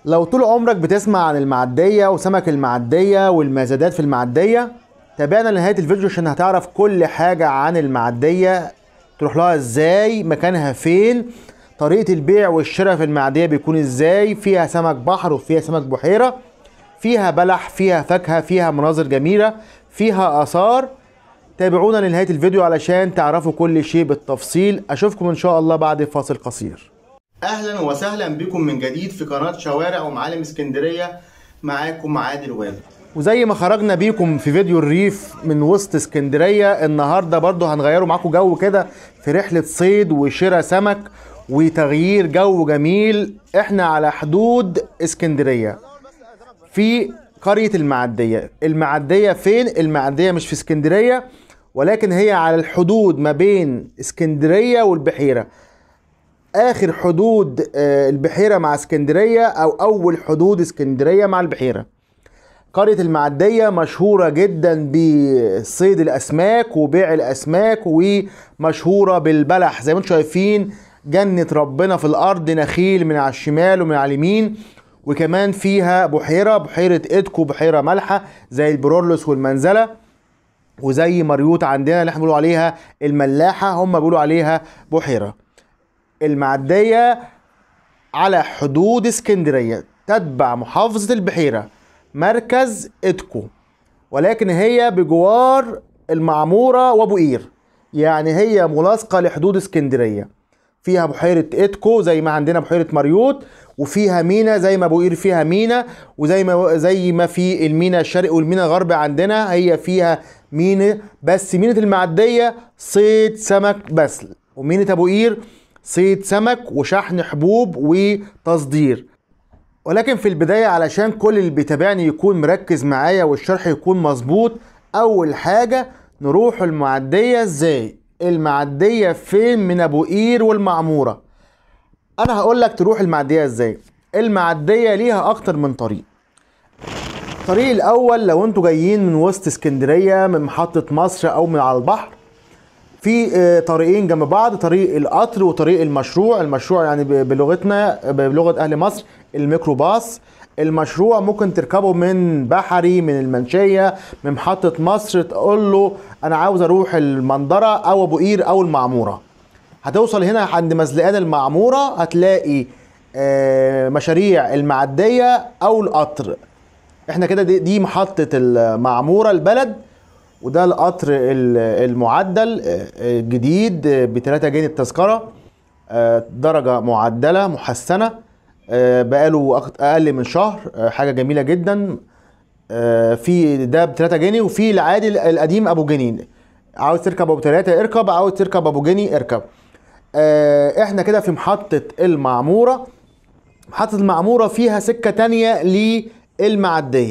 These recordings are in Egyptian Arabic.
لو طول عمرك بتسمع عن المعدية وسمك المعدية والمزادات في المعدية تابعنا لنهاية الفيديو عشان هتعرف كل حاجة عن المعدية تروح لها ازاي مكانها فين طريقة البيع والشراء في المعدية بيكون ازاي فيها سمك بحر وفيها سمك بحيرة فيها بلح فيها فاكهة فيها مناظر جميلة فيها آثار تابعونا لنهاية الفيديو علشان تعرفوا كل شيء بالتفصيل أشوفكم إن شاء الله بعد فاصل قصير أهلا وسهلا بكم من جديد في قناة شوارع ومعالم اسكندرية معاكم عادل والد وزي ما خرجنا بيكم في فيديو الريف من وسط اسكندرية النهاردة برضو هنغيروا معاكم جو كده في رحلة صيد وشراء سمك وتغيير جو جميل احنا على حدود اسكندرية في قرية المعدية المعدية فين؟ المعدية مش في اسكندرية ولكن هي على الحدود ما بين اسكندرية والبحيرة آخر حدود آه، البحيرة مع اسكندرية أو أول حدود اسكندرية مع البحيرة قرية المعدية مشهورة جدا بصيد الأسماك وبيع الأسماك ومشهورة بالبلح زي ما انتم شايفين جنة ربنا في الأرض نخيل من على الشمال ومن على اليمين وكمان فيها بحيرة بحيرة إدكو بحيرة مالحة زي البرولوس والمنزلة وزي مريوط عندنا اللي احنا بنقولوا عليها الملاحة هم بيقولوا عليها بحيرة المعدية على حدود اسكندرية تتبع محافظة البحيرة مركز إدكو ولكن هي بجوار المعمورة وأبو قير يعني هي ملاصقة لحدود اسكندرية فيها بحيرة إدكو زي ما عندنا بحيرة مريوط وفيها مينا زي ما أبو قير فيها مينا وزي ما زي ما في المينا الشرقي والمينا الغربي عندنا هي فيها مينا بس مينة المعدية صيد سمك بس ومينة أبو قير صيد سمك وشحن حبوب وتصدير ولكن في البداية علشان كل اللي بيتابعني يكون مركز معايا والشرح يكون مظبوط أول حاجة نروح المعدية ازاي المعدية فين من أبو قير والمعمورة أنا هقول لك تروح المعدية ازاي المعدية ليها أكتر من طريق الطريق الأول لو انتوا جايين من وسط اسكندرية من محطة مصر أو من على البحر في آه، طريقين جنب بعض طريق القطر وطريق المشروع المشروع يعني ب- بلغتنا بلغة أهل مصر الميكروباص المشروع ممكن تركبه من بحري من المنشية من محطة مصر تقول له أنا عاوز أروح المنظرة أو أبو قير أو المعمورة هتوصل هنا عند مزلقان المعمورة هتلاقي آه، مشاريع المعدية أو القطر احنا كده دي, دي محطة المعمورة البلد وده القطر ال- المعدل آه، آه، جديد ب 3 جنيه التذكرة آه، درجة معدلة محسنة آه، بقاله أق- أقل من شهر آه، حاجة جميلة جدا آه، في ده ب 3 جنيه وفي العادي القديم أبو جنيه عاوز تركب أبو 3 اركب عاوز تركب أبو جنيه اركب آه، احنا كده في محطة المعمورة محطة المعمورة فيها سكة تانية للمعدية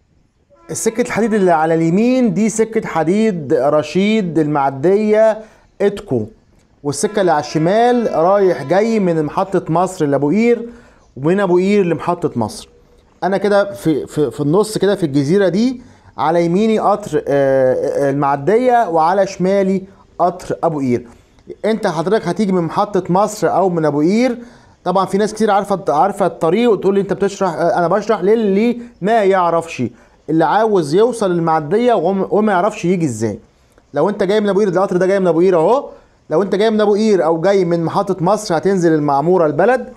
السكة الحديد اللي على اليمين دي سكة حديد رشيد المعدية اتكو والسكة اللي على الشمال رايح جاي من محطة مصر لأبو قير ومن أبو قير لمحطة مصر أنا كده في, في, في النص كده في الجزيرة دي على يميني قطر آه، آه، المعدية وعلى شمالي قطر أبو قير أنت حضرتك هتيجي من محطة مصر أو من أبو قير طبعا في ناس كتير عارفه عارفه الطريق وتقول لي انت بتشرح انا بشرح للي ما يعرفش اللي عاوز يوصل المعديه وم- وما يعرفش يجي ازاي لو انت جاي من ابو قير القطر ده جاي من ابو قير اهو لو انت جاي من ابو قير او جاي من محطه مصر هتنزل المعموره البلد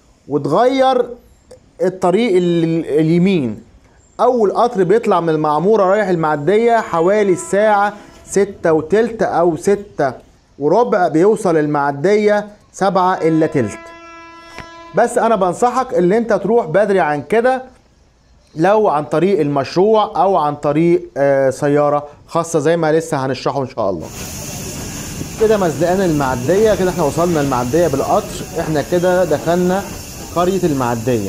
وتغير الطريق ال- اليمين اول قطر بيطلع من المعموره رايح المعديه حوالي الساعه ستة وتلت او ستة وربع بيوصل المعديه سبعة الا تلت بس انا بنصحك ان انت تروح بدري عن كده لو عن طريق المشروع او عن طريق آه، سياره خاصه زي ما لسه هنشرحه ان شاء الله كده مزلقان المعديه كده احنا وصلنا المعديه بالقطر احنا كده دخلنا قريه المعديه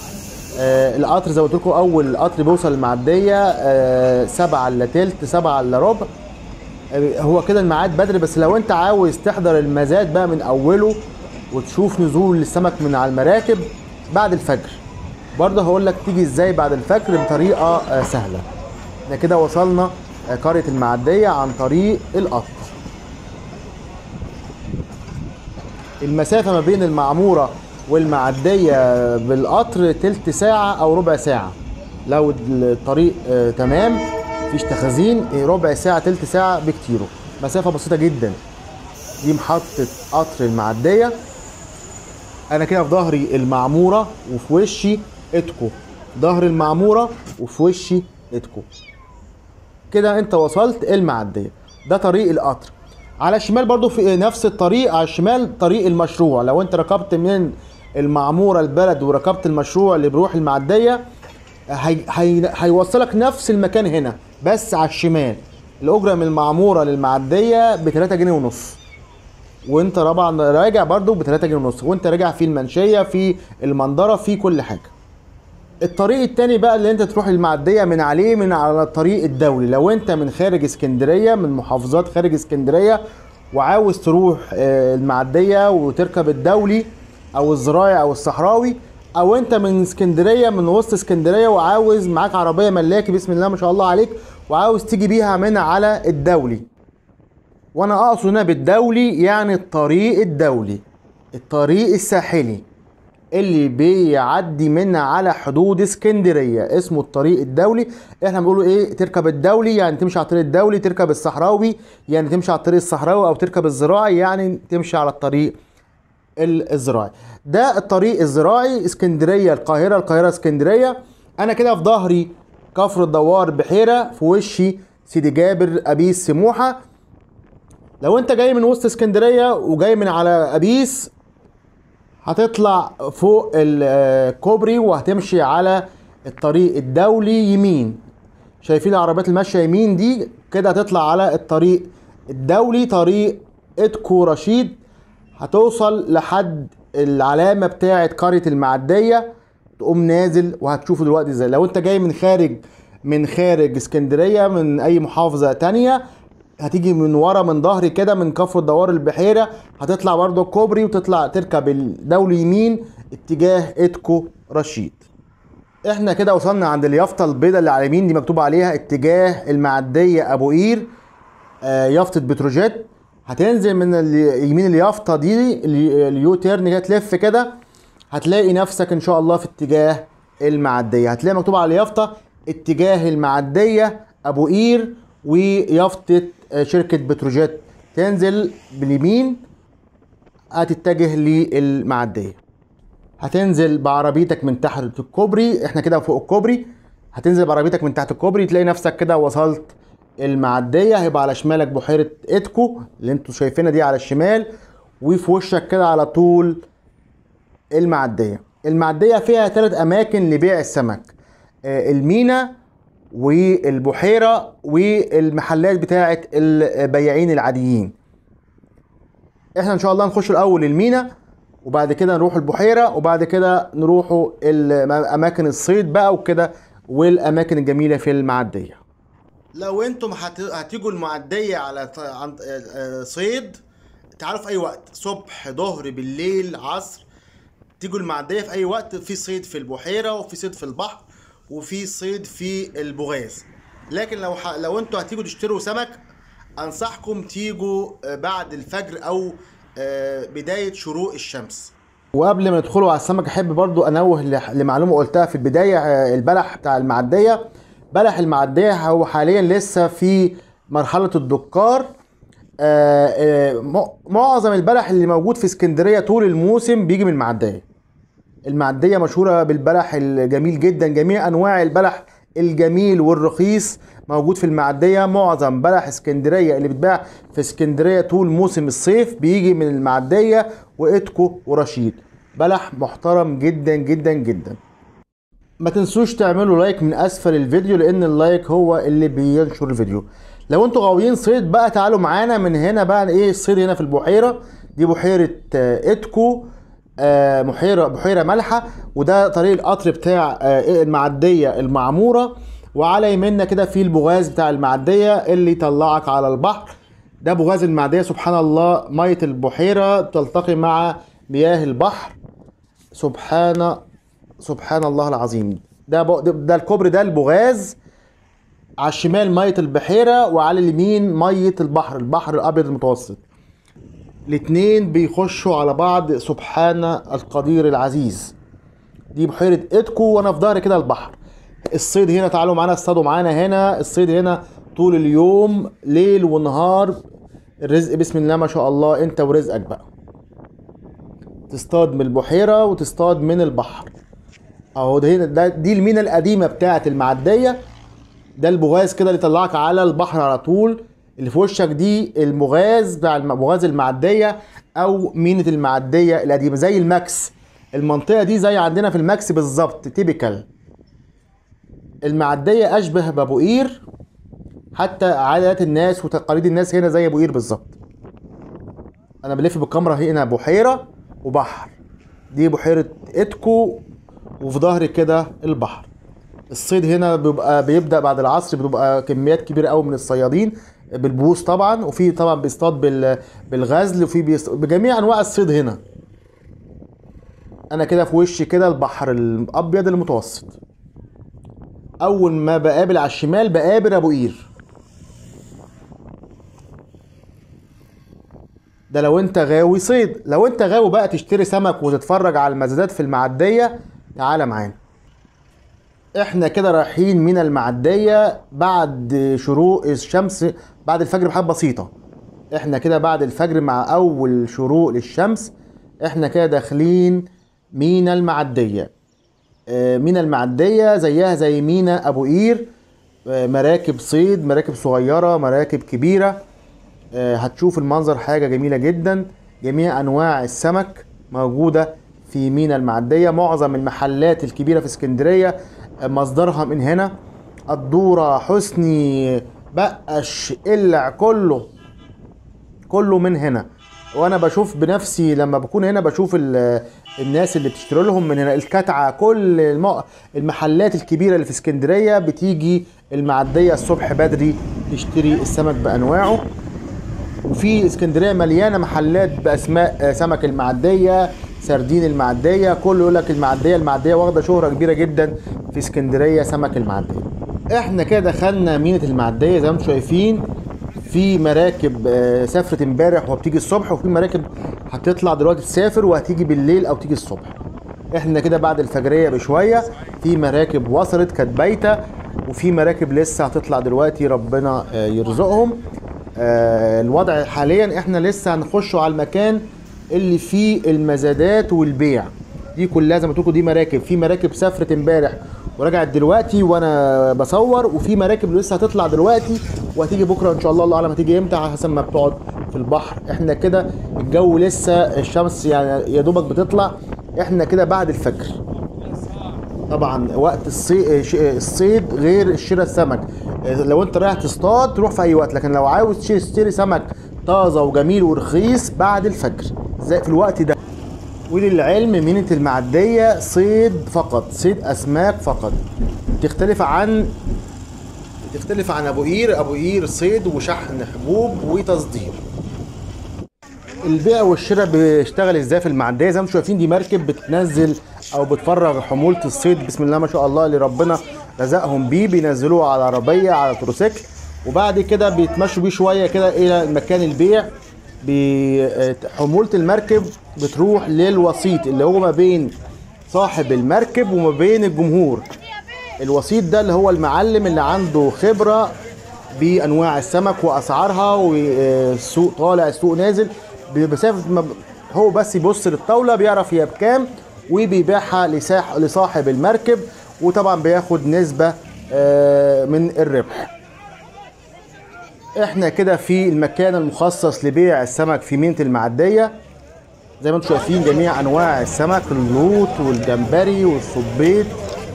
آه القطر زي ما قلت لكم اول قطر بيوصل المعديه آه سبعة الا تلت سبعة الا ربع آه، هو كده الميعاد بدري بس لو انت عاوز تحضر المزاد بقى من اوله وتشوف نزول السمك من على المراكب بعد الفجر برضه هقول لك تيجي ازاي بعد الفجر بطريقه آه، سهله احنا كده وصلنا آه، قريه المعديه عن طريق القطر المسافه ما بين المعموره والمعديه بالقطر تلت ساعه او ربع ساعه لو الطريق آه تمام مفيش تخازين آه، ربع ساعه تلت ساعه بكتيره مسافه بسيطه جدا دي محطه قطر المعديه انا كده في ظهري المعموره وفي وشي اتكو ظهر المعموره وفي وشي اتكو كده انت وصلت المعديه ده طريق القطر على الشمال برضو في نفس الطريق على الشمال طريق المشروع لو انت ركبت من المعموره البلد وركبت المشروع اللي بيروح المعديه هي هي هيوصلك نفس المكان هنا بس على الشمال الاجره من المعموره للمعديه ب 3 جنيه ونص وانت طبعا راجع برضو ب 3 جنيه ونص وانت راجع في المنشيه في المنظره في كل حاجه الطريق التاني بقى اللي انت تروح المعديه من عليه من على الطريق الدولي لو انت من خارج اسكندريه من محافظات خارج اسكندريه وعاوز تروح آه، المعديه وتركب الدولي او الزراعي او الصحراوي او انت من اسكندريه من وسط اسكندريه وعاوز معاك عربيه ملاكي بسم الله ما شاء الله عليك وعاوز تيجي بيها من على الدولي وانا اقصد هنا بالدولي يعني الطريق الدولي الطريق الساحلي اللي بيعدي من على حدود اسكندريه اسمه الطريق الدولي احنا بنقوله ايه تركب الدولي يعني تمشي على الطريق الدولي تركب الصحراوي يعني تمشي على الطريق الصحراوي او تركب الزراعي يعني تمشي على الطريق ال- الزراعي ده الطريق الزراعي اسكندريه القاهره القاهره اسكندريه انا كده في ظهري كفر الدوار بحيره في وشي سيدي جابر ابيس سموحه لو انت جاي من وسط اسكندريه وجاي من على ابيس هتطلع فوق الكوبري وهتمشي على الطريق الدولي يمين شايفين العربيات الماشيه يمين دي كده هتطلع على الطريق الدولي طريق اتكو رشيد هتوصل لحد العلامه بتاعه قريه المعديه تقوم نازل وهتشوفوا دلوقتي ازاي لو انت جاي من خارج من خارج اسكندريه من اي محافظه تانية هتيجي من ورا من ظهري كده من كفر الدوار البحيره هتطلع برضه الكوبري وتطلع تركب الدولي يمين اتجاه اتكو رشيد احنا كده وصلنا عند اليافطه البيضاء اللي على اليمين دي مكتوب عليها اتجاه المعديه ابو قير آه، يافطه بتروجيت هتنزل من ال- يمين اليافطه دي ال- اليو تيرن كده تلف كده هتلاقي نفسك ان شاء الله في اتجاه المعديه هتلاقي مكتوب على اليافطه اتجاه المعديه ابو قير ويافطه آه، شركه بتروجيت تنزل باليمين هتتجه للمعديه هتنزل بعربيتك من تحت الكوبري احنا كده فوق الكوبري هتنزل بعربيتك من تحت الكوبري تلاقي نفسك كده وصلت المعدية هيبقى على شمالك بحيرة اتكو اللي انتوا شايفينها دي على الشمال وفي وشك كده على طول المعدية المعدية فيها ثلاث أماكن لبيع السمك آه، المينا والبحيرة والمحلات بتاعة البياعين العاديين احنا ان شاء الله نخش الاول المينا وبعد كده نروح البحيره وبعد كده نروحوا ال- اماكن الصيد بقى وكده والاماكن الجميله في المعديه لو انتم هت- هتيجوا المعديه على ط- عن- آه، آه، صيد تعالوا في اي وقت صبح ظهر بالليل عصر تيجوا المعديه في اي وقت في صيد في البحيره وفي صيد في البحر وفي صيد في البغاز لكن لو ح... لو انتوا هتيجوا تشتروا سمك انصحكم تيجوا آه، بعد الفجر او آه، بدايه شروق الشمس وقبل ما ندخلوا على السمك احب برضو انوه لح- لمعلومه قلتها في البدايه آه، البلح بتاع المعديه بلح المعديه هو حاليا لسه في مرحله الدكار آه، آه، م- معظم البلح اللي موجود في اسكندريه طول الموسم بيجي من المعديه المعديه مشهوره بالبلح الجميل جدا جميع انواع البلح الجميل والرخيص موجود في المعديه معظم بلح اسكندريه اللي بيتباع في اسكندريه طول موسم الصيف بيجي من المعديه واتكو ورشيد بلح محترم جدا جدا جدا ما تنسوش تعملوا لايك من اسفل الفيديو لان اللايك هو اللي بينشر الفيديو لو انتوا غاويين صيد بقى تعالوا معانا من هنا بقى ايه الصيد هنا في البحيره دي بحيره آه، اتكو آه، بحيره بحيره مالحه وده طريق القطر بتاع آه، المعديه المعموره وعلى يميننا كده في البغاز بتاع المعديه اللي يطلعك على البحر ده بغاز المعديه سبحان الله ميه البحيره تلتقي مع مياه البحر سبحان سبحان الله العظيم ده ب... ده, ده الكوبري ده البغاز على الشمال ميه البحيره وعلى اليمين ميه البحر البحر الابيض المتوسط الاتنين بيخشوا على بعض سبحان القدير العزيز دي بحيرة اتكو وانا في ظهري كده البحر الصيد هنا تعالوا معانا اصطادوا معانا هنا الصيد هنا طول اليوم ليل ونهار الرزق بسم الله ما شاء الله انت ورزقك بقى تصطاد من البحيرة وتصطاد من البحر اهو ده هنا ده دي المينا القديمة بتاعة المعدية ده البغاز كده اللي يطلعك على البحر على طول اللي في وشك دي المغاز بتاع الم- مغاز المعدية او مينة المعدية القديمة زي الماكس المنطقة دي زي عندنا في الماكس بالظبط تيبيكال المعدية اشبه بابو قير حتى عادات الناس وتقاليد الناس هنا زي ابو قير بالظبط انا بلف بالكاميرا هنا بحيره وبحر دي بحيره اتكو وفي ظهري كده البحر الصيد هنا بيبقى بيبدا بعد العصر بتبقى كميات كبيره قوي من الصيادين بالبوص طبعا وفي طبعا بيصطاد بال بالغزل وفي بيص... بجميع انواع الصيد هنا انا كده في وشي كده البحر الابيض المتوسط اول ما بقابل على الشمال بقابل ابو قير ده لو انت غاوي صيد لو انت غاوي بقى تشتري سمك وتتفرج على المزادات في المعدية تعالى معانا احنا كده رايحين من المعدية بعد شروق الشمس بعد الفجر بحاجة بسيطة احنا كده بعد الفجر مع اول شروق للشمس احنا كده داخلين مينا المعدية آه، مينا المعدية زيها زي مينا ابو قير آه، مراكب صيد مراكب صغيرة مراكب كبيرة آه، هتشوف المنظر حاجة جميلة جدا جميع أنواع السمك موجودة في مينا المعدية معظم المحلات الكبيرة في اسكندرية آه، مصدرها من هنا الدورة حسني بقش قلع كله كله من هنا وانا بشوف بنفسي لما بكون هنا بشوف ال- الناس اللي بتشتري لهم من هنا الكتعه كل الم- المحلات الكبيره اللي في اسكندريه بتيجي المعديه الصبح بدري تشتري السمك بانواعه وفي اسكندريه مليانه محلات باسماء آه، سمك المعديه سردين المعديه كله يقول لك المعديه المعديه واخده شهره كبيره جدا في اسكندريه سمك المعديه احنا كده دخلنا ميناء المعديه زي ما انتم شايفين في مراكب آه، سافرت امبارح وبتيجي الصبح وفي مراكب هتطلع دلوقتي تسافر وهتيجي بالليل او تيجي الصبح احنا كده بعد الفجريه بشويه في مراكب وصلت كانت بايته وفي مراكب لسه هتطلع دلوقتي ربنا آه، يرزقهم آه، الوضع حاليا احنا لسه هنخشوا على المكان اللي فيه المزادات والبيع دي كلها زي ما تقولوا دي مراكب في مراكب سافرت امبارح ورجعت دلوقتي وانا بصور وفي مراكب لسه هتطلع دلوقتي وهتيجي بكره ان شاء الله الله اعلم هتيجي امتى على حسب ما بتقعد في البحر احنا كده الجو لسه الشمس يعني يا دوبك بتطلع احنا كده بعد الفجر طبعا وقت الصي... ش- الصيد غير شراء السمك لو انت رايح تصطاد تروح في اي وقت لكن لو عاوز تشتري- تشتري سمك طازه وجميل ورخيص بعد الفجر زي في الوقت ده وللعلم مينة المعدية صيد فقط صيد أسماك فقط تختلف عن تختلف عن أبو قير أبو قير صيد وشحن حبوب وتصدير البيع والشراء بيشتغل ازاي في المعديه زي ما انتم شايفين دي مركب بتنزل او بتفرغ حموله الصيد بسم الله ما شاء الله اللي ربنا رزقهم بيه بينزلوه على عربيه على تروسيكل وبعد كده بيتمشوا بيه شويه كده الى مكان البيع بي- حموله المركب بتروح للوسيط اللي هو ما بين صاحب المركب وما بين الجمهور الوسيط ده اللي هو المعلم اللي عنده خبرة بأنواع السمك وأسعارها والسوق طالع السوق نازل بمسافة ما ب- هو بس يبص للطاولة بيعرف هي بكام وبيبيعها لساح- لصاحب المركب وطبعا بياخد نسبة آه، من الربح احنا كده في المكان المخصص لبيع السمك في مينة المعدية زي ما انتم شايفين جميع انواع السمك اللوط والجمبري والصبيط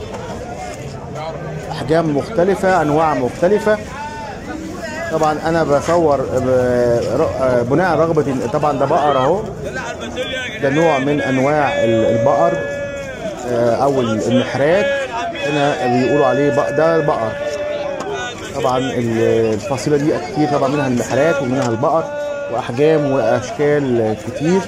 احجام مختلفه انواع مختلفه طبعا انا بصور ب- ر- بناء على رغبه طبعا ده بقر اهو ده نوع من انواع ال- البقر آه، او المحرات هنا بيقولوا عليه بق- ده البقر طبعا ال- الفصيله دي كتير طبعا منها المحرات ومنها البقر واحجام واشكال كتير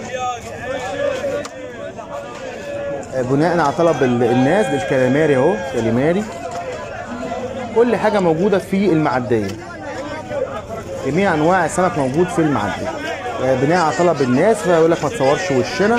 آه، بناء على طلب ال- الناس ده الكاليماري اهو كاليماري كل حاجه موجوده في المعديه جميع انواع السمك موجود في المعديه آه، بناء على طلب الناس فيقول لك ما تصورش وشنا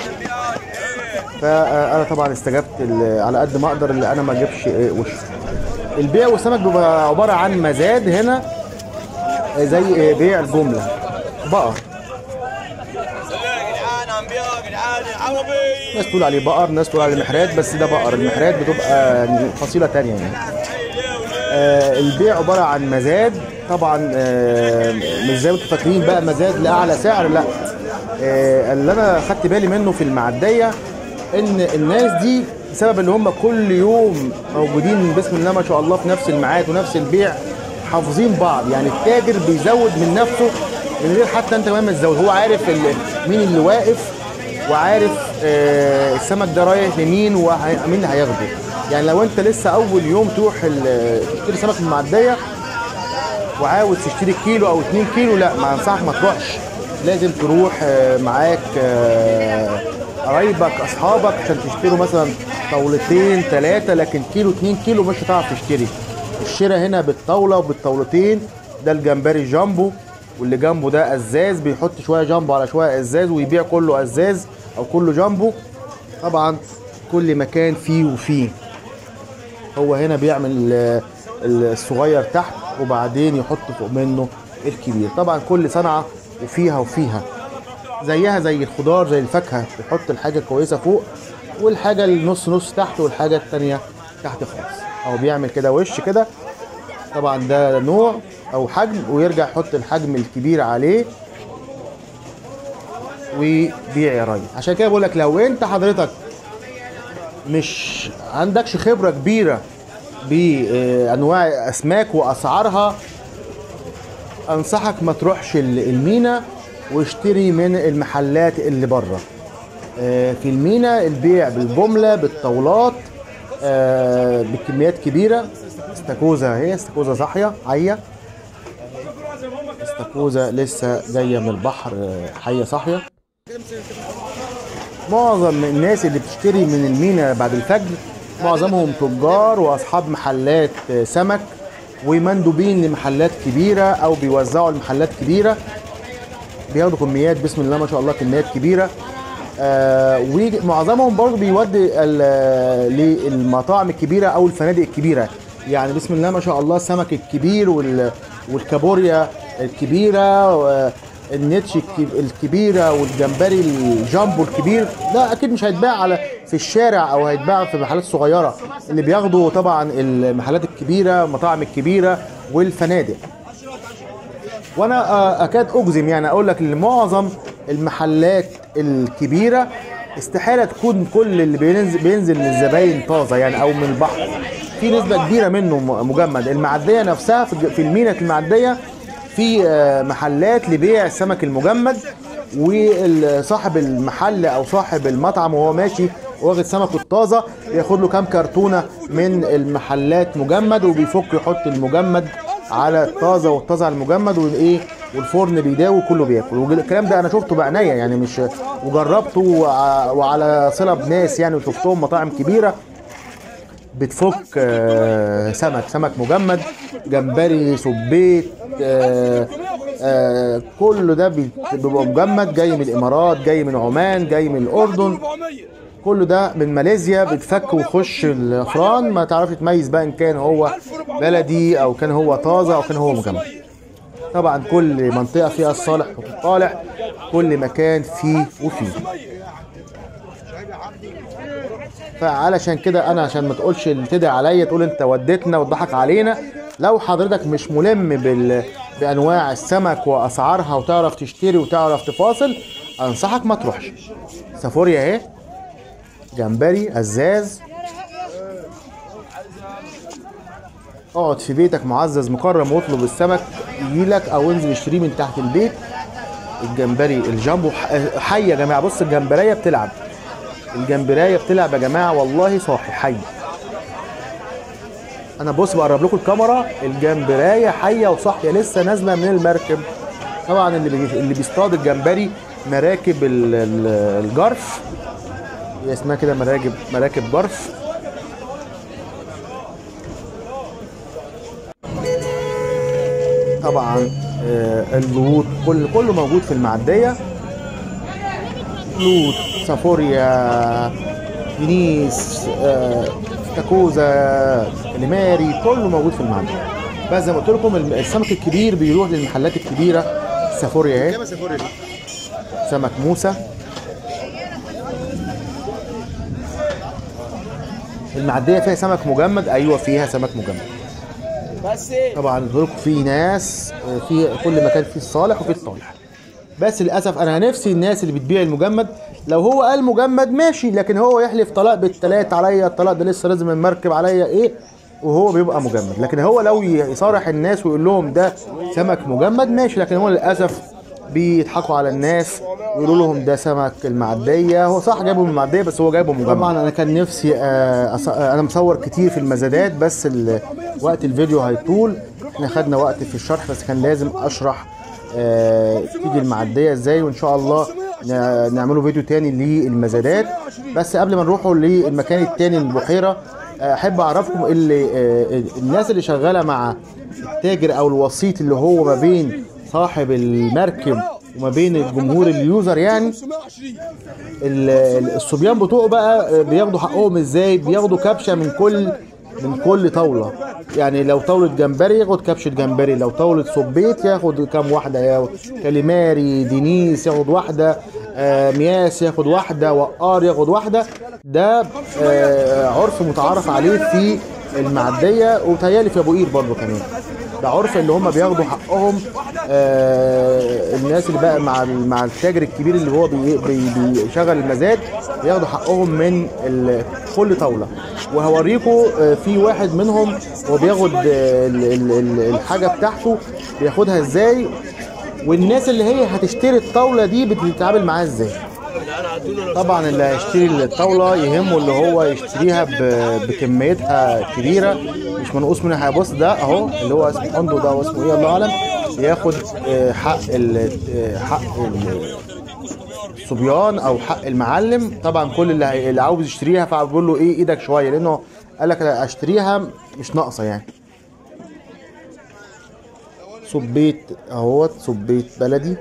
فانا طبعا استجبت ال- على قد ما اقدر اللي انا ما اجيبش آه، وش البيع والسمك بيبقى عباره عن مزاد هنا آه، زي آه، بيع الجمله بقر يا جدعان انبياء يا جدعان عربي ناس تقول عليه بقر ناس تقول عليه محرات بس ده بقر المحرات بتبقى فصيله تانية يعني آه البيع عباره عن مزاد طبعا آه مش زي ما انتم فاكرين بقى مزاد لاعلى سعر لا آه اللي انا خدت بالي منه في المعديه ان الناس دي بسبب ان هم كل يوم موجودين بسم الله ما شاء الله في نفس الميعاد ونفس البيع حافظين بعض يعني التاجر بيزود من نفسه من غير حتى انت كمان ما تزود هو عارف ال- مين اللي واقف وعارف آه، السمك ده رايح لمين ومين اللي هياخده يعني لو انت لسه اول يوم تروح ال- تشتري سمك من المعديه وعاوز تشتري كيلو او 2 كيلو لا ما انصحك ما تروحش لازم تروح آه، معاك آه، قرايبك اصحابك عشان تشتروا مثلا طاولتين ثلاثه لكن كيلو 2 كيلو مش هتعرف تشتري الشراء هنا بالطاوله وبالطاولتين ده الجمبري جامبو واللي جنبه ده ازاز بيحط شويه جامبو على شويه ازاز ويبيع كله ازاز او كله جامبو طبعا كل مكان فيه وفيه هو هنا بيعمل آه، الصغير تحت وبعدين يحط فوق منه الكبير طبعا كل صنعة وفيها وفيها زيها زي الخضار زي الفاكهة بيحط الحاجة كويسة فوق والحاجة النص نص تحت والحاجة التانية تحت خالص او بيعمل كده وش كده طبعا ده نوع او حجم ويرجع يحط الحجم الكبير عليه وبيع يا راجل عشان كده بقول لك لو انت حضرتك مش عندكش خبره كبيره بانواع الاسماك واسعارها انصحك ما تروحش ال- المينا واشتري من المحلات اللي بره آه، في المينا البيع بالجمله بالطاولات آه، بكميات كبيره استاكوزا هي استاكوزا صاحيه حيه استاكوزا لسه جايه من البحر آه، حيه صاحيه معظم الناس اللي بتشتري من المينا بعد الفجر معظمهم تجار واصحاب محلات آه، سمك ومندوبين لمحلات كبيره او بيوزعوا لمحلات كبيره بياخدوا كميات بسم الله ما شاء الله كميات كبيره آه ومعظمهم برضه بيودي ال- للمطاعم الكبيره او الفنادق الكبيره يعني بسم الله ما شاء الله السمك الكبير وال والكابوريا الكبيره والنتش الك- الكبيره والجمبري الجامبو الكبير ده اكيد مش هيتباع على في الشارع او هيتباع في محلات صغيره اللي بياخدوا طبعا المحلات الكبيره المطاعم الكبيره والفنادق وانا آه، اكاد اجزم يعني اقول لك ان معظم المحلات الكبيره استحاله تكون كل اللي بينزل بينزل للزباين طازه يعني او من البحر في نسبه كبيره منه م- مجمد المعديه نفسها في في المينا المعديه في آه، محلات لبيع السمك المجمد وصاحب المحل او صاحب المطعم وهو ماشي واخد سمكه الطازه بياخد له كام كرتونه من المحلات مجمد وبيفك يحط المجمد على الطازه والطازه على المجمد وايه والفرن بيداوي كله بياكل والكلام ده انا شفته بعناية يعني مش وجربته وع- وعلى صله بناس يعني وشفتهم مطاعم كبيره بتفك آه، سمك سمك مجمد جمبري سبيت آه، آه، كله ده بي- بيبقى مجمد جاي من الامارات جاي من عمان جاي من الاردن 400 كله ده من ماليزيا بتفك ويخش الافران ما تعرفش تميز بقى ان كان هو بلدي او كان هو طازه او كان هو مجمد طبعا كل منطقه فيها الصالح والطالح كل مكان فيه وفيه فعلشان كده انا عشان ما تقولش اللي تدعي عليا تقول انت وديتنا وتضحك علينا لو حضرتك مش ملم بال... بانواع السمك واسعارها وتعرف تشتري وتعرف تفاصل انصحك ما تروحش سافوريا اهي جمبري ازاز اقعد في بيتك معزز مكرم واطلب السمك يجيلك او انزل اشتريه من تحت البيت الجمبري الجامبو ح- حي يا جماعه بص الجمبريه بتلعب الجمبريه بتلعب يا جماعه والله صاحي حي انا بص بقرب لكم الكاميرا الجمبرايه حيه وصاحيه لسه نازله من المركب طبعا اللي بي... اللي بيصطاد الجمبري مراكب ال... ال- الجرف هي اسمها كده مراكب مراكب جرف طبعا آه، اللوط كل كله موجود في المعديه لوت سافوريا دينيس آه، استاكوزا ليماري كله موجود في المعديه بس زي ما قلت لكم الم- السمك الكبير بيروح للمحلات الكبيره سافوريا اهي سمك موسى المعديه فيها سمك مجمد ايوه فيها سمك مجمد بس طبعا قلت لكم في ناس آه، في كل مكان فيه الصالح وفي الطالح بس للاسف انا نفسي الناس اللي بتبيع المجمد لو هو قال مجمد ماشي لكن هو يحلف طلاق بالتلات عليا الطلاق ده لسه لازم المركب عليا ايه وهو بيبقى مجمد لكن هو لو يصارح الناس ويقول لهم ده سمك مجمد ماشي لكن هو للاسف بيضحكوا على الناس ويقولوا لهم ده سمك المعديه هو صح جايبه من المعديه بس هو جايبه مجمد طبعا انا كان نفسي آه، أص- آه، انا مصور كتير في المزادات بس ال- وقت الفيديو هيطول احنا خدنا وقت في الشرح بس كان لازم اشرح آه، تيجي المعديه ازاي وان شاء الله ن- نعمله فيديو تاني للمزادات بس قبل ما نروحوا للمكان التاني البحيره آه، احب اعرفكم اللي آه، الناس اللي شغاله مع التاجر او الوسيط اللي هو ما بين صاحب المركب وما بين الجمهور اليوزر يعني ال- ال- الصبيان بتوعه بقى آه، بياخدوا حقهم ازاي بياخدوا كبشه من كل من كل طاوله يعني لو طاوله جمبري ياخد كبشه جمبري لو طاوله صبيت ياخد كام واحده يا كاليماري دينيس ياخد واحده آه، مياس ياخد واحده وقار ياخد واحده ده آه، عرف متعارف عليه في المعديه وتهيألي في ابو قير برضه كمان ده عرف اللي هم بياخدوا حقهم آه الناس اللي بقى مع ال- مع التاجر الكبير اللي هو بي بي بيشغل المزاد بياخدوا حقهم من ال- كل طاوله وهوريكم آه في واحد منهم هو بياخد آه ال- ال- ال- الحاجه بتاعته بياخدها ازاي والناس اللي هي هتشتري الطاوله دي بتتعامل معاها ازاي طبعا اللي هيشتري الطاوله يهمه اللي هو يشتريها ب- بكميتها كبيره مش منقوص منها حاجه بص ده اهو اللي هو اسمه حندو ده واسمه ايه الله اعلم ياخد آه، حق ال- آه، حق ال- الصبيان او حق المعلم طبعا كل اللي, هي- اللي عاوز يشتريها فبقول له ايه ايدك شويه لانه قال لك أنا اشتريها مش ناقصه يعني صبيت اهوت صبيت بلدي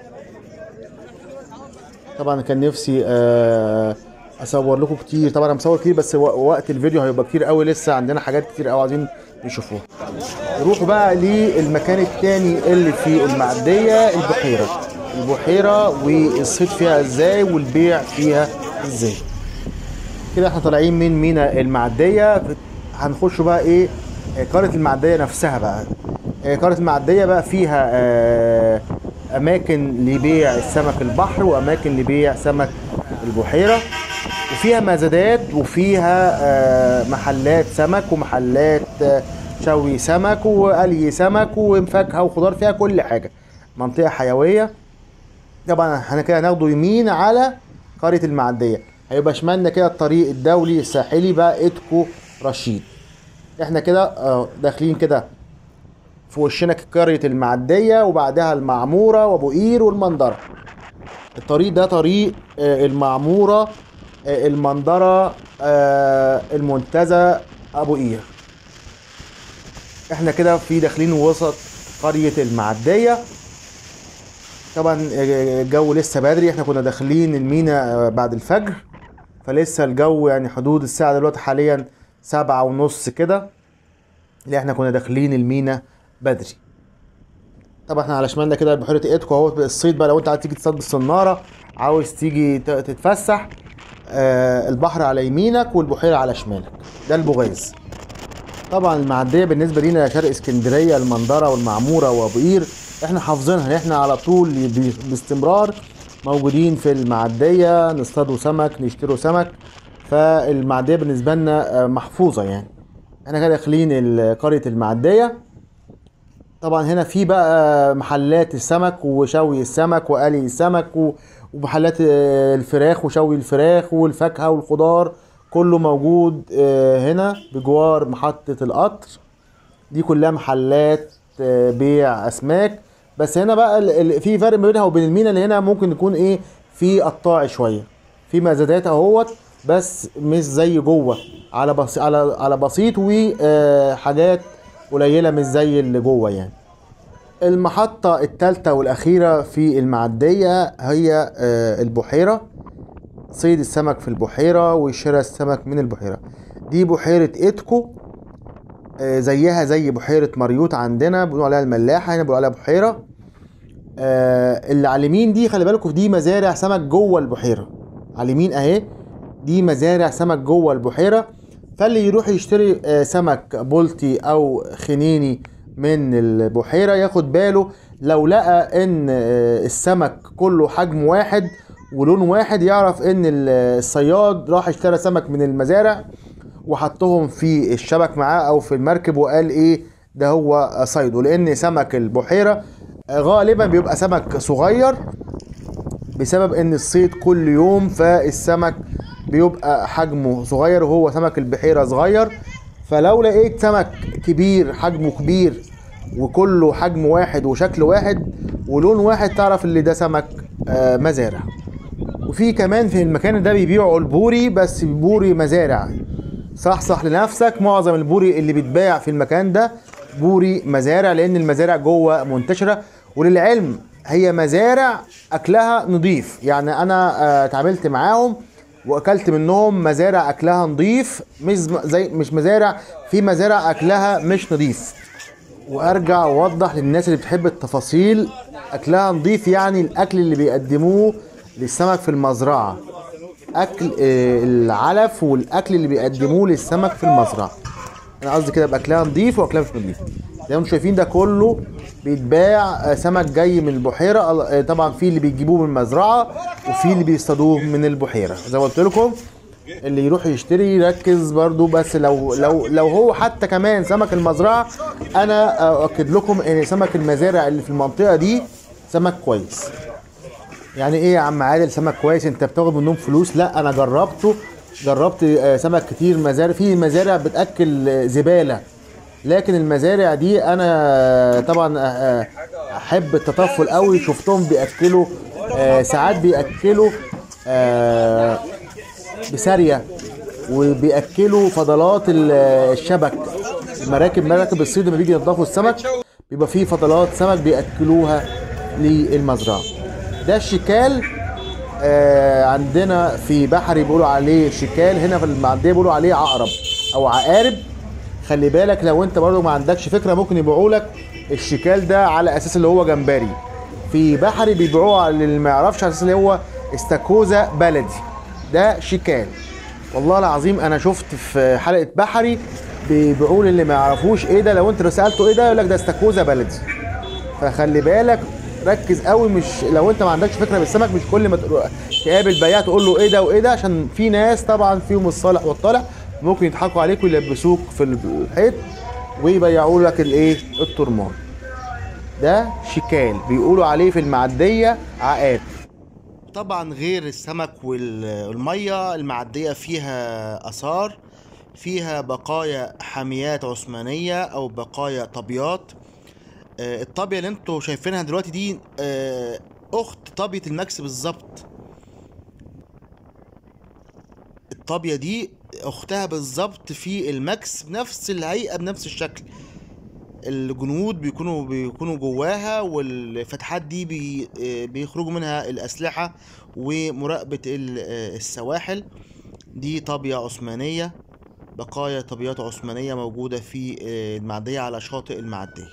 طبعا كان نفسي آه، اصور لكم كتير طبعا انا مصور كتير بس و- وقت الفيديو هيبقى كتير قوي لسه عندنا حاجات كتير قوي عايزين نشوفوها نروحوا بقى للمكان التاني اللي في المعديه البحيره البحيره والصيد فيها ازاي والبيع فيها ازاي كده احنا طالعين من مينا المعديه هنخش بقى ايه آه، قريه المعديه نفسها بقى آه، قريه المعديه بقى فيها آه، اماكن لبيع السمك البحر واماكن لبيع سمك البحيره وفيها مزادات وفيها آه، محلات سمك ومحلات آه، شوي سمك وقلي سمك وفاكهه وخضار فيها كل حاجه منطقه حيويه طبعا احنا كده هناخده يمين على قريه المعديه هيبقى شمالنا كده الطريق الدولي الساحلي بقى اتكو رشيد احنا كده اه داخلين كده في وشنا قريه المعديه وبعدها المعموره وابو قير والمنظره الطريق ده طريق آه، المعموره آه، المنظره آه، المنتزه ابو قير احنا كده في داخلين وسط قريه المعديه طبعا الجو لسه بدري احنا كنا داخلين المينا بعد الفجر فلسه الجو يعني حدود الساعة دلوقتي حاليا سبعة ونص كده اللي احنا كنا داخلين المينا بدري طبعا احنا على شمالنا كده بحيرة ايدكو اهو الصيد بقى لو انت عايز تيجي تصطاد بالصنارة عاوز تيجي ت- تتفسح آه البحر على يمينك والبحيرة على شمالك ده البوغاز طبعا المعديه بالنسبه لينا شرق اسكندريه المنظره والمعموره وابو قير احنا حافظينها احنا على طول ب- باستمرار موجودين في المعديه نصطادوا سمك نشتروا سمك فالمعديه بالنسبه لنا آه، محفوظه يعني احنا كده داخلين ال- قريه المعديه طبعا هنا في بقى محلات السمك وشوي السمك وقلي السمك و- ومحلات آه، الفراخ وشوي الفراخ والفاكهه والخضار كله موجود آه، هنا بجوار محطة القطر دي كلها محلات آه، بيع اسماك بس هنا بقى ال- ال- في فرق ما بينها وبين المينا اللي هنا ممكن يكون ايه في قطاعي شويه في مزادات اهوت بس مش زي جوه على بس على على بسيط وحاجات قليله مش زي اللي جوه يعني المحطة الثالثة والأخيرة في المعدية هي آه، البحيرة صيد السمك في البحيرة وشراء السمك من البحيرة دي بحيرة إتكو آه، زيها زي بحيرة مريوط عندنا بنقول عليها الملاحة هنا بنقول عليها بحيرة آه، اللي على اليمين دي خلي بالكم دي مزارع سمك جوه البحيرة على اليمين اهي دي مزارع سمك جوه البحيرة فاللي يروح يشتري آه، سمك بلطي او خنيني من البحيرة ياخد باله لو لقى ان آه، السمك كله حجم واحد ولون واحد يعرف ان ال- الصياد راح اشترى سمك من المزارع وحطهم في الشبك معاه او في المركب وقال ايه ده هو صيده لان سمك البحيره غالبا بيبقى سمك صغير بسبب ان الصيد كل يوم فالسمك بيبقى حجمه صغير وهو سمك البحيره صغير فلو لقيت سمك كبير حجمه كبير وكله حجم واحد وشكل واحد ولون واحد تعرف اللي ده سمك آه، مزارع وفي كمان في المكان ده بيبيعوا البوري بس بوري مزارع صحصح لنفسك معظم البوري اللي بيتباع في المكان ده بوري مزارع لان المزارع جوه منتشره وللعلم هي مزارع اكلها نظيف يعني انا آه، اتعاملت معاهم واكلت منهم مزارع اكلها نظيف مش زي مش مزارع في مزارع اكلها مش نظيف وارجع واوضح للناس اللي بتحب التفاصيل اكلها نظيف يعني الاكل اللي بيقدموه للسمك في المزرعه اكل آه، العلف والاكل اللي بيقدموه للسمك في المزرعه انا قصدي كده باكلها نظيف واكلها مش نظيف زي ما انتم شايفين ده كله بيتباع آه، سمك جاي من البحيره آه، طبعا في اللي بيجيبوه من المزرعه وفي اللي بيصطادوه من البحيره زي ما قلت لكم اللي يروح يشتري يركز برضو بس لو لو لو هو حتى كمان سمك المزرعه انا اؤكد لكم ان سمك المزارع اللي في المنطقه دي سمك كويس يعني ايه يا عم عادل سمك كويس انت بتاخد منهم فلوس لا انا جربته جربت آه، سمك كتير مزارع في مزارع بتاكل آه، زباله لكن المزارع دي انا طبعا آه، آه، احب التطفل قوي شفتهم بياكلوا آه، ساعات بياكلوا آه، بسارية وبياكلوا فضلات ال- الشبك المراكب مراكب الصيد لما بيجي ينضفوا السمك بيبقى فيه فضلات سمك بياكلوها للمزرعه ده الشكال آه عندنا في بحري بيقولوا عليه شكال هنا في المعديه بيقولوا عليه عقرب او عقارب خلي بالك لو انت برضو ما عندكش فكره ممكن يبيعوا لك الشكال ده على اساس اللي هو جمبري في بحري بيبيعوه على اللي ما يعرفش على اساس اللي هو استاكوزا بلدي ده شكال والله العظيم انا شفت في حلقه بحري بيبيعوا للي ما يعرفوش ايه ده لو انت سالته ايه ده يقول لك ده استاكوزا بلدي فخلي بالك ركز قوي مش لو انت ما عندكش فكره بالسمك مش كل ما تقول- تقابل بياع تقول له ايه ده وايه ده عشان في ناس طبعا فيهم الصالح والطالح ممكن يضحكوا عليك ويلبسوك في الحيط ويبيعوا لك الايه الترمان ده شكال بيقولوا عليه في المعديه عقاب طبعا غير السمك والميه المعديه فيها اثار فيها بقايا حاميات عثمانيه او بقايا طابيات آه، الطابية اللي انتوا شايفينها دلوقتي دي آه، اخت طابية الماكس بالظبط الطابية دي اختها بالظبط في الماكس بنفس الهيئة بنفس الشكل الجنود بيكونوا بيكونوا جواها والفتحات دي بي آه، بيخرجوا منها الأسلحة ومراقبة ال- آه، السواحل دي طابية عثمانية بقايا طابيات عثمانية موجودة في آه، المعدية على شاطئ المعدية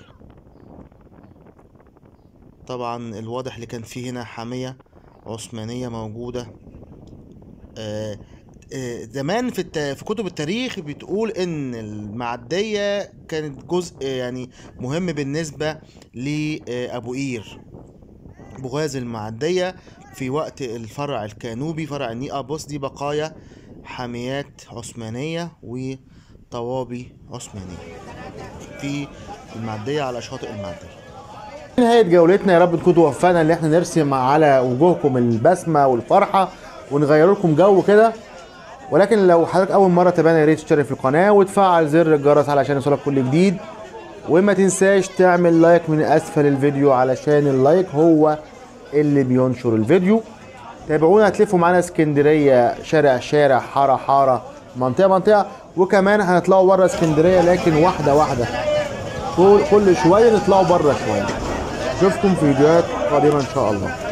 طبعا الواضح اللي كان فيه هنا حامية عثمانية موجودة آه، آه، زمان في الت... في كتب التاريخ بتقول ان المعدية كانت جزء آه، يعني مهم بالنسبة لأبو قير بغاز المعدية في وقت الفرع الكانوبي فرع النيقة بص دي بقايا حاميات عثمانية وطوابي عثمانية في المعدية على شاطئ المعدية نهاية جولتنا يا رب تكونوا وفقنا ان احنا نرسم على وجوهكم البسمة والفرحة ونغير لكم جو كده ولكن لو حضرتك اول مرة تابعنا يا ريت تشترك في القناة وتفعل زر الجرس علشان يوصلك كل جديد وما تنساش تعمل لايك من اسفل الفيديو علشان اللايك هو اللي بينشر الفيديو تابعونا هتلفوا معانا اسكندرية شارع شارع حارة حارة منطقة منطقة وكمان هنطلعوا بره اسكندرية لكن واحدة واحدة كل كل شوية نطلعوا بره شوية اشوفكم في فيديوهات قادمة ان شاء الله